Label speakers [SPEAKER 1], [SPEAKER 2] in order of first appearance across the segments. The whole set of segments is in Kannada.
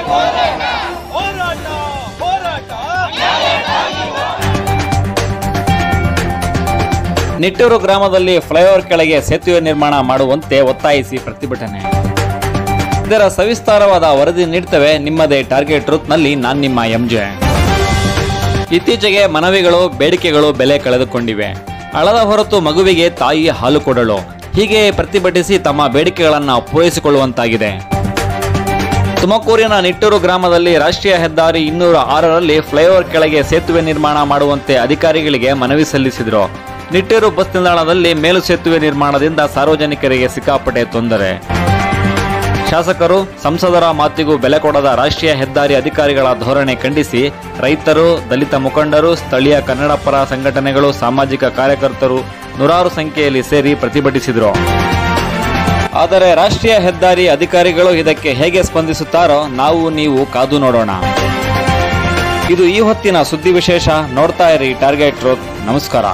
[SPEAKER 1] ಹೋರಾಟ ಹೋರಾಟ
[SPEAKER 2] ನಿಟ್ಟೂರು ಗ್ರಾಮದಲ್ಲಿ ಫ್ಲೈಓವರ್ ಕೆಳಗೆ ಸೇತುವೆ ನಿರ್ಮಾಣ ಮಾಡುವಂತೆ ಒತ್ತಾಯಿಸಿ ಪ್ರತಿಭಟನೆ ಇದರ ಸವಿಸ್ತಾರವಾದ ವರದಿ ನೀಡ್ತೇವೆ ನಿಮ್ಮದೇ ಟಾರ್ಗೆಟ್ ರೂತ್ನಲ್ಲಿ ನಾನ್ ನಿಮ್ಮ ಎಂಜೆ ಇತ್ತೀಚೆಗೆ ಮನವಿಗಳು ಬೇಡಿಕೆಗಳು ಬೆಲೆ ಕಳೆದುಕೊಂಡಿವೆ ಅಳದ ಹೊರತು ಮಗುವಿಗೆ ತಾಯಿ ಹಾಲು ಕೊಡಲು ಹೀಗೆ ಪ್ರತಿಭಟಿಸಿ ತಮ್ಮ ಬೇಡಿಕೆಗಳನ್ನು ಪೂರೈಸಿಕೊಳ್ಳುವಂತಾಗಿದೆ ತುಮಕೂರಿನ ನಿಟ್ಟೂರು ಗ್ರಾಮದಲ್ಲಿ ರಾಷ್ಟ್ರೀಯ ಹೆದ್ದಾರಿ ಇನ್ನೂರ ಆರರಲ್ಲಿ ಫ್ಲೈಓವರ್ ಕೆಳಗೆ ಸೇತುವೆ ನಿರ್ಮಾಣ ಮಾಡುವಂತೆ ಅಧಿಕಾರಿಗಳಿಗೆ ಮನವಿ ಸಲ್ಲಿಸಿದರು ನಿಟ್ಟೂರು ಬಸ್ ನಿಲ್ದಾಣದಲ್ಲಿ ಮೇಲು ಸೇತುವೆ ನಿರ್ಮಾಣದಿಂದ ಸಾರ್ವಜನಿಕರಿಗೆ ಸಿಕ್ಕಾಪಟ್ಟೆ ತೊಂದರೆ ಶಾಸಕರು ಸಂಸದರ ಮಾತಿಗೂ ಬೆಲೆ ಕೊಡದ ರಾಷ್ಟ್ರೀಯ ಹೆದ್ದಾರಿ ಅಧಿಕಾರಿಗಳ ಧೋರಣೆ ಖಂಡಿಸಿ ರೈತರು ದಲಿತ ಮುಖಂಡರು ಸ್ಥಳೀಯ ಕನ್ನಡ ಪರ ಸಂಘಟನೆಗಳು ಸಾಮಾಜಿಕ ಕಾರ್ಯಕರ್ತರು ನೂರಾರು ಸಂಖ್ಯೆಯಲ್ಲಿ ಸೇರಿ ಪ್ರತಿಭಟಿಸಿದರು ಆದರೆ ರಾಷ್ಟ್ರೀಯ ಹೆದ್ದಾರಿ ಅಧಿಕಾರಿಗಳು ಇದಕ್ಕೆ ಹೇಗೆ ಸ್ಪಂದಿಸುತ್ತಾರೋ ನಾವು ನೀವು ಕಾದು ನೋಡೋಣ ಇದು ಈ ಹೊತ್ತಿನ ಸುದ್ದಿ ವಿಶೇಷ ನೋಡ್ತಾ ಇರಿ ಟಾರ್ಗೆಟ್ ರೋತ್ ನಮಸ್ಕಾರ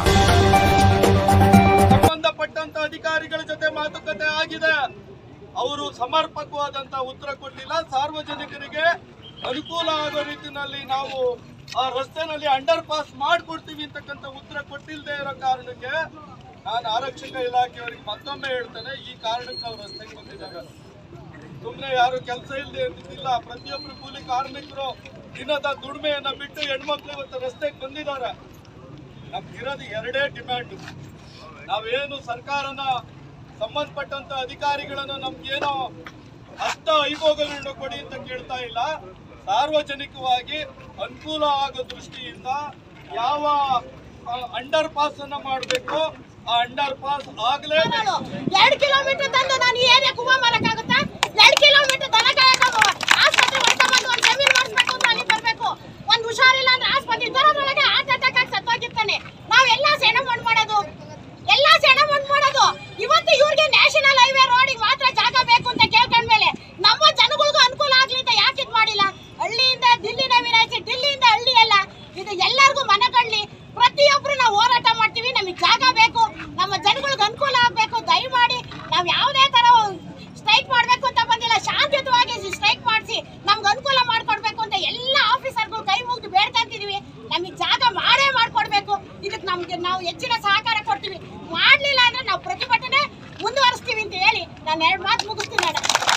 [SPEAKER 1] ಸಂಬಂಧಪಟ್ಟಂತ ಅಧಿಕಾರಿಗಳ ಜೊತೆ ಮಾತುಕತೆ ಆಗಿದೆ ಅವರು ಸಮರ್ಪಕವಾದಂತ ಉತ್ತರ ಕೊಟ್ಟಿಲ್ಲ ಸಾರ್ವಜನಿಕರಿಗೆ ಅನುಕೂಲ ಆಗೋ ರೀತಿನಲ್ಲಿ ನಾವು ಆ ರಸ್ತೆನಲ್ಲಿ ಅಂಡರ್ ಪಾಸ್ ಮಾಡ್ಕೊಡ್ತೀವಿ ಅಂತಕ್ಕಂಥ ಉತ್ತರ ಕೊಟ್ಟಿಲ್ಲದೆ ಇರೋ ಕಾರಣಕ್ಕೆ ನಾನು ಆರಕ್ಷಕ ಇಲಾಖೆಯವರಿಗೆ ಮತ್ತೊಮ್ಮೆ ಹೇಳ್ತೇನೆ ಈ ಕಾರಣಕ್ಕೆ ನಾವು ರಸ್ತೆಗೆ ಬಂದಿದ್ದಾರೆ ಸುಮ್ಮನೆ ಯಾರು ಕೆಲಸ ಇಲ್ಲದೆ ಇರ್ತಿಲ್ಲ ಪ್ರತಿಯೊಬ್ಬರು ಕೂಲಿ ಕಾರ್ಮಿಕರು ದಿನದ ದುಡಿಮೆಯನ್ನ ಬಿಟ್ಟು ಹೆಣ್ಮಕ್ಳು ಇವತ್ತು ರಸ್ತೆಗೆ ಬಂದಿದ್ದಾರೆ ನಮ್ಗಿರೋದು ಎರಡೇ ಡಿಮ್ಯಾಂಡ್ ನಾವೇನು ಸರ್ಕಾರನ ಸಂಬಂಧಪಟ್ಟಂತ ಅಧಿಕಾರಿಗಳನ್ನು ನಮ್ಗೇನೋ ಅಷ್ಟ ಐಭೋಗಗಳನ್ನು ಕೊಡಿ ಅಂತ ಕೇಳ್ತಾ ಇಲ್ಲ ಸಾರ್ವಜನಿಕವಾಗಿ ಅನುಕೂಲ ಆಗೋ ದೃಷ್ಟಿಯಿಂದ ಯಾವ ಅಂಡರ್ ಪಾಸ್ ಅನ್ನ ಮಾಡಬೇಕು ಆ ಅಂಡರ್ ಪಾಸ್ ಆಗ್ಲೇಬೇಕು
[SPEAKER 3] ಎರಡು ಕಿಲೋಮೀಟರ್ ತಂದು ನಾನು ಈ ಏರಿಯಾ ಕುವ ಮಾಡಕ್ಕಾಗುತ್ತಾ ಎರಡು ಕಿಲೋಮೀಟರ್ ದನ ಕಾಯಕ್ಕೆ ಆಸ್ಪತ್ರೆ ಹೊಡ್ಕೊಂಡ್ಬಂದು ಒಂದು ಜಮೀನು ಮಾಡಿಸ್ಬೇಕು ಅಂತ ಅಲ್ಲಿ ಬರಬೇಕು ಒಂದು ಹುಷಾರಿಲ್ಲ ಅಂದ್ರೆ ಆಸ್ಪತ್ರೆ ಇದರೊಳಗೆ ಹಾರ್ಟ್ ಅಟ್ಯಾಕ್ ಆಗಿ ಸತ್ತೋಗಿರ್ತಾನೆ ನಾವೆಲ್ಲ ಸೆಣ ಮಣ್ಣು ಮಾಡೋದು ಎಲ್ಲ ಸೆಣ ಮಣ್ಣು ಮಾಡೋದು ಇವತ್ತು ಇವ್ರಿಗೆ ನ್ಯಾಷನಲ್ ಹೈವೇ ರೋಡಿಗೆ ಮಾತ್ರ ಜಾಗ ಬೇಕು ಅಂತ ಕೇಳ್ಕೊಂಡ್ಮೇಲೆ ನಮ್ಮ ಜನಗಳಿಗೂ ಅನುಕೂಲ ಆಗ್ಲಿ ಅಂತ ಯಾಕೆ ಇದು ಮಾಡಿಲ್ಲ ಹಳ್ಳಿಯಿಂದ ದಿಲ್ಲಿನ ವಿನಾಯಿಸಿ ದಿಲ್ಲಿಯಿಂದ ಹಳ್ಳಿ ಎಲ್ಲ ಇದು ಎಲ್ಲರಿಗೂ ಮನಗಳ್ಳಿ ಪ್ರತಿಯೊಬ್ರು ನಾವು ಹೋರಾಟ ಮಾಡ್ತೀವಿ ನಮಗೆ ಜಾಗ ಬೇಕು ನಮ್ಮ ಜನಗಳಿಗೆ ಅನುಕೂಲ ಆಗ್ಬೇಕು ದಯಮಾಡಿ ನಾವು ಯಾವುದೇ ತರ ಸ್ಟ್ರೈಕ್ ಮಾಡ್ಬೇಕು ಅಂತ ಬಂದಿಲ್ಲ ಶಾಂತಿಯುತವಾಗಿ ಸ್ಟ್ರೈಕ್ ಮಾಡಿಸಿ ನಮ್ಗೆ ಅನುಕೂಲ ಮಾಡ್ಕೊಡ್ಬೇಕು ಅಂತ ಎಲ್ಲ ಆಫೀಸರ್ಗಳು ಕೈ ಮುಗಿದು ಬೇಡ್ಕೊಂತಿದೀವಿ ನಮಗೆ ಜಾಗ ಮಾಡೇ ಮಾಡ್ಕೊಡ್ಬೇಕು ಇದಕ್ಕೆ ನಮ್ಗೆ ನಾವು ಹೆಚ್ಚಿನ ಸಹಕಾರ ಕೊಡ್ತೀವಿ ಮಾಡ್ಲಿಲ್ಲ ಅಂದ್ರೆ ನಾವು ಪ್ರತಿಭಟನೆ ಮುಂದುವರಿಸ್ತೀವಿ ಅಂತ ಹೇಳಿ ನಾನು ಎರಡು ಮಾತು ಮುಗಿಸ್ತೀನಿ ಅಣ್ಣ